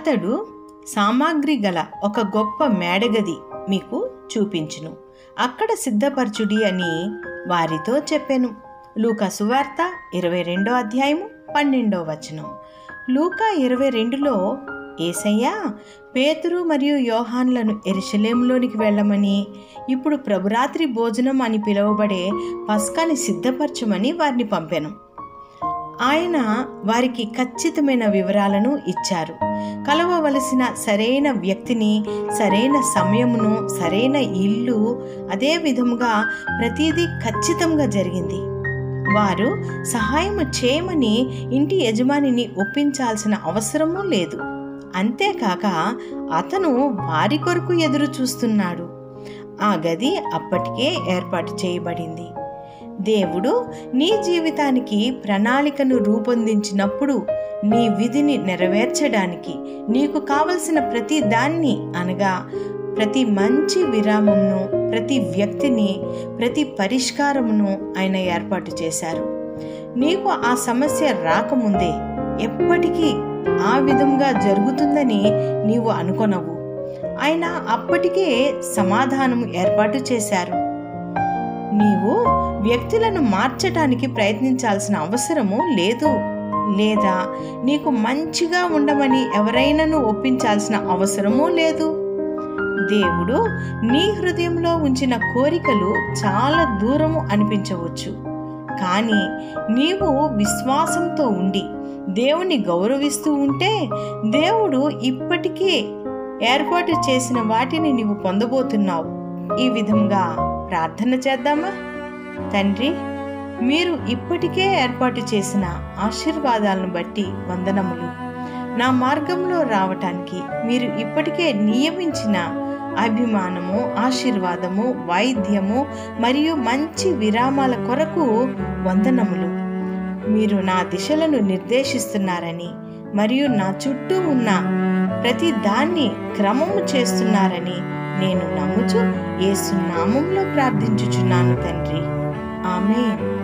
అతడు సామాగ్రి గల ఒక గొప్ప మేడగది మీకు చూపించును అక్కడ సిద్ధపరచుడి అని వారితో చెప్పెను లూకా సువార్త ఇరవై రెండో అధ్యాయము పన్నెండో వచనం లూకా ఇరవై రెండులో ఏసయ్య పేతురు మరియు యోహాన్లను ఎరుషలేంలోనికి వెళ్ళమని ఇప్పుడు ప్రభురాత్రి భోజనం అని పిలువబడే పస్కాని సిద్ధపరచమని వారిని పంపెను ఆయన వారికి ఖచ్చితమైన వివరాలను ఇచ్చారు కలవవలసిన సరైన వ్యక్తిని సరైన సమయమును సరైన ఇల్లు అదే విధముగా ప్రతిదీ ఖచ్చితంగా జరిగింది వారు సహాయము చేయమని ఇంటి యజమానిని ఒప్పించాల్సిన అవసరమూ లేదు అంతేకాక అతను వారి కొరకు ఎదురు చూస్తున్నాడు ఆ గది అప్పటికే ఏర్పాటు చేయబడింది దేవుడు నీ జీవితానికి ప్రణాళికను రూపొందించినప్పుడు నీ విధిని నెరవేర్చడానికి నీకు కావలసిన ప్రతి దాన్ని అనగా ప్రతి మంచి విరామంను ప్రతి వ్యక్తిని ప్రతి పరిష్కారమును ఆయన ఏర్పాటు చేశారు నీకు ఆ సమస్య రాకముందే ఎప్పటికీ ఆ విధంగా జరుగుతుందని నీవు అనుకొనవు ఆయన అప్పటికే సమాధానం ఏర్పాటు చేశారు నీవు వ్యక్తులను మార్చటానికి ప్రయత్నించాల్సిన అవసరము లేదు లేదా నీకు మంచిగా ఉండమని ఎవరైనాను ఒప్పించాల్సిన అవసరమూ లేదు దేవుడు నీ హృదయంలో ఉంచిన కోరికలు చాలా దూరము అనిపించవచ్చు కానీ నీవు విశ్వాసంతో ఉండి దేవుని గౌరవిస్తూ ఉంటే దేవుడు ఇప్పటికే ఏర్పాటు చేసిన వాటిని నీవు పొందబోతున్నావు ఈ విధంగా ప్రార్థన చేద్దామా తండ్రి మీరు ఇప్పటికే ఏర్పాటు చేసిన ఆశీర్వాదాలను బట్టి వందనములు నా మార్గంలో రావటానికి మీరు ఇప్పటికే నియమించిన అభిమానము ఆశీర్వాదము వైద్యము మరియు మంచి విరామాల కొరకు వందనములు మీరు నా దిశలను నిర్దేశిస్తున్నారని మరియు నా చుట్టూ ఉన్న ప్రతి దాన్ని క్రమము చేస్తున్నారని నేను నమ్ముచు ఏసు నామంలో ప్రార్థించుచున్నాను తండ్రి ఆమె